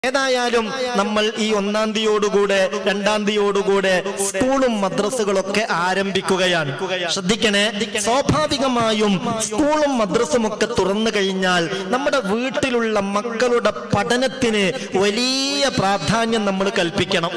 ഏതായാലും നമ്മൾ ഈ ഒന്നാം തീയോടുകൂടെ രണ്ടാം തീയോടുകൂടെ സ്കൂളും മദ്രസകളൊക്കെ ആരംഭിക്കുകയാണ് ശ്രദ്ധിക്കണേ സ്വാഭാവികമായും സ്കൂളും മദ്രസും ഒക്കെ തുറന്നു കഴിഞ്ഞാൽ നമ്മുടെ വീട്ടിലുള്ള മക്കളുടെ പഠനത്തിന് വലിയ പ്രാധാന്യം നമ്മൾ കൽപ്പിക്കണം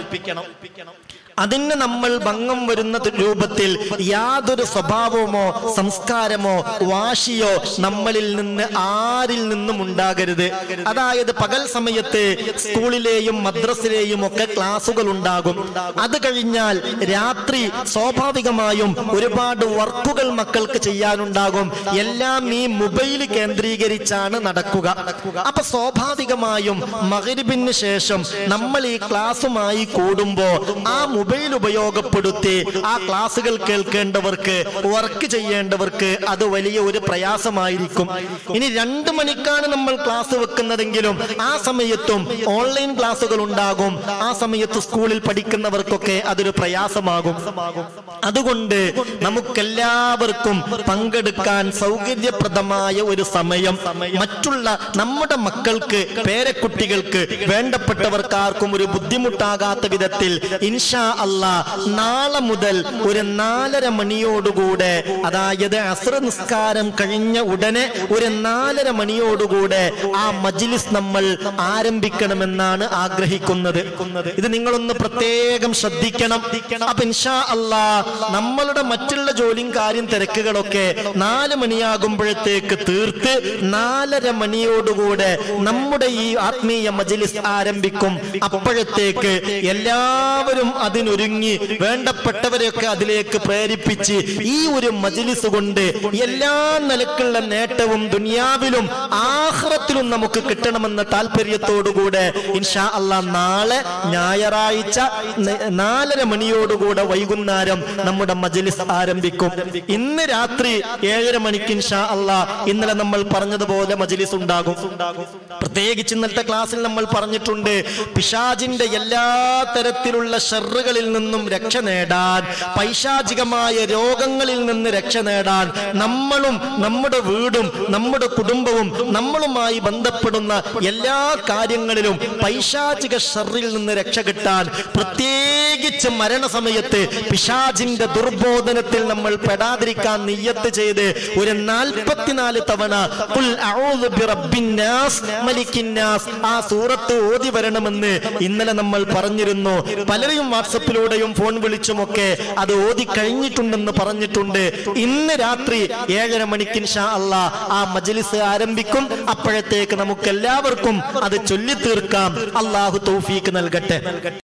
അതിന് നമ്മൾ ഭംഗം വരുന്ന രൂപത്തിൽ യാതൊരു സ്വഭാവമോ സംസ്കാരമോ വാശിയോ നമ്മളിൽ നിന്ന് ആരിൽ നിന്നും ഉണ്ടാകരുത് അതായത് പകൽ സമയത്ത് സ്കൂളിലെയും മദ്രസിലെയും ഒക്കെ ക്ലാസുകൾ ഉണ്ടാകും അത് കഴിഞ്ഞാൽ രാത്രി സ്വാഭാവികമായും ഒരുപാട് വർക്കുകൾ മക്കൾക്ക് ചെയ്യാനുണ്ടാകും എല്ലാം ഈ മൊബൈൽ കേന്ദ്രീകരിച്ചാണ് നടക്കുക അപ്പൊ സ്വാഭാവികമായും മകരിബിന് ശേഷം നമ്മൾ ഈ ക്ലാസ്സുമായി കൂടുമ്പോ ആ മൊബൈൽ ഉപയോഗപ്പെടുത്തി ആ ക്ലാസ്സുകൾ കേൾക്കേണ്ടവർക്ക് വർക്ക് ചെയ്യേണ്ടവർക്ക് അത് വലിയ ഒരു പ്രയാസമായിരിക്കും ഇനി രണ്ട് മണിക്കാണ് നമ്മൾ ക്ലാസ് വെക്കുന്നതെങ്കിലും ആ സമയത്തും ഓൺലൈൻ ക്ലാസ്സുകൾ ഉണ്ടാകും ആ സമയത്ത് സ്കൂളിൽ പഠിക്കുന്നവർക്കൊക്കെ അതൊരു പ്രയാസമാകും അതുകൊണ്ട് നമുക്കെല്ലാവർക്കും പങ്കെടുക്കാൻ സൗകര്യപ്രദമായ ഒരു സമയം മറ്റുള്ള നമ്മുടെ മക്കൾക്ക് പേരക്കുട്ടികൾക്ക് വേണ്ടപ്പെട്ടവർക്കാർക്കും ഒരു ബുദ്ധിമുട്ടാകാത്ത വിധത്തിൽ ഇൻഷാ അല്ലാ നാളെ മുതൽ ഒരു നാലര മണിയോടുകൂടെ അതായത് അസ്ര നിസ്കാരം കഴിഞ്ഞ ഉടനെ ഒരു നാലര മണിയോടുകൂടെ ആ മജ്ലിസ് നമ്മൾ ആരംഭിക്കണമെന്നാണ് ആഗ്രഹിക്കുന്നത് ഇത് നിങ്ങളൊന്ന് പ്രത്യേകം ശ്രദ്ധിക്കണം അപ്പൊ ഇൻഷാ അല്ലാ നമ്മളുടെ മറ്റുള്ള ജോലിയും കാര്യം തിരക്കുകളൊക്കെ നാല് മണിയാകുമ്പോഴത്തേക്ക് തീർത്ത് നാലര മണിയോടുകൂടെ നമ്മുടെ ഈ ആത്മീയ മജ്ലിസ് ആരംഭിക്കും അപ്പോഴത്തേക്ക് എല്ലാവരും അതിനൊരുങ്ങി വേണ്ടപ്പെട്ടവരെയൊക്കെ അതിലേക്ക് പ്രേരിപ്പിച്ച് ഈ ഒരു മജ്ലിസ് കൊണ്ട് എല്ലാ നിലക്കുള്ള നേട്ടവും ദുനിയാവിലും ആഹ്റത്തിലും നമുക്ക് കിട്ടണമെന്ന താല്പര്യത്തോടുകൂടെ ഇൻഷാ അല്ലാ നാളെ ഞായറാഴ്ച ന- നാലര മണിയോടുകൂടെ വൈകുന്നേരം നമ്മുടെ മജ്ലിസ് ആരംഭിക്കും ഇന്ന് രാത്രി ഏഴര മണിക്ക് ഇൻഷാ അല്ലാ ഇന്നലെ നമ്മൾ പറഞ്ഞതുപോലെ മജ്ലിസ് ഉണ്ടാകും പ്രത്യേകിച്ച് ഇന്നലത്തെ ക്ലാസ്സിൽ നമ്മൾ പറഞ്ഞിട്ടുണ്ട് പിശാജിന്റെ എല്ലാ തരത്തിലുള്ള ഷെറുകളിൽ നിന്നും രക്ഷ നേടാൻ പൈശാചികമായ രോഗങ്ങളിൽ നിന്ന് രക്ഷ നേടാൻ നമ്മളും നമ്മുടെ വീടും നമ്മുടെ കുടുംബവും നമ്മളുമായി ബന്ധപ്പെടുന്ന എല്ലാ കാര്യങ്ങളിലും പൈശാചിക ഷെറിൽ നിന്ന് രക്ഷ കിട്ടാൻ പ്രത്യേകിച്ച് മരണസമയത്ത് പിശാജിന്റെ ദുർബോധനത്തിൽ നമ്മൾ പെടാതിരിക്കാൻ നിയ്യത്ത് ചെയ്ത് ഒരു നാൽപ്പത്തിനാല് തവണ ഖുൽ അഊദു ബിറബ്ബിൻ നാസ്, മലിക്കിൻ നാസ് ആ സൂറത്ത് ഓതി വരണമെന്ന് ഇന്നലെ നമ്മൾ പറഞ്ഞിരുന്നു പലരെയും വാട്സപ്പിലൂടെയും ഫോൺ വിളിച്ചുമൊക്കെ അത് ഓതി കഴിഞ്ഞിട്ടുണ്ടെന്ന് പറഞ്ഞിട്ടുണ്ട് ഇന്ന് രാത്രി ഏഴര മണിക്ക് ഇൻഷാ അല്ലാ ആ മജ്ലിസ് ആരംഭിക്കും അപ്പോഴത്തേക്ക് നമുക്ക് എല്ലാവർക്കും അത് ചൊല്ലിത്തീർക്കാം അള്ളാഹു തൗഫീക്ക് നൽകട്ടെ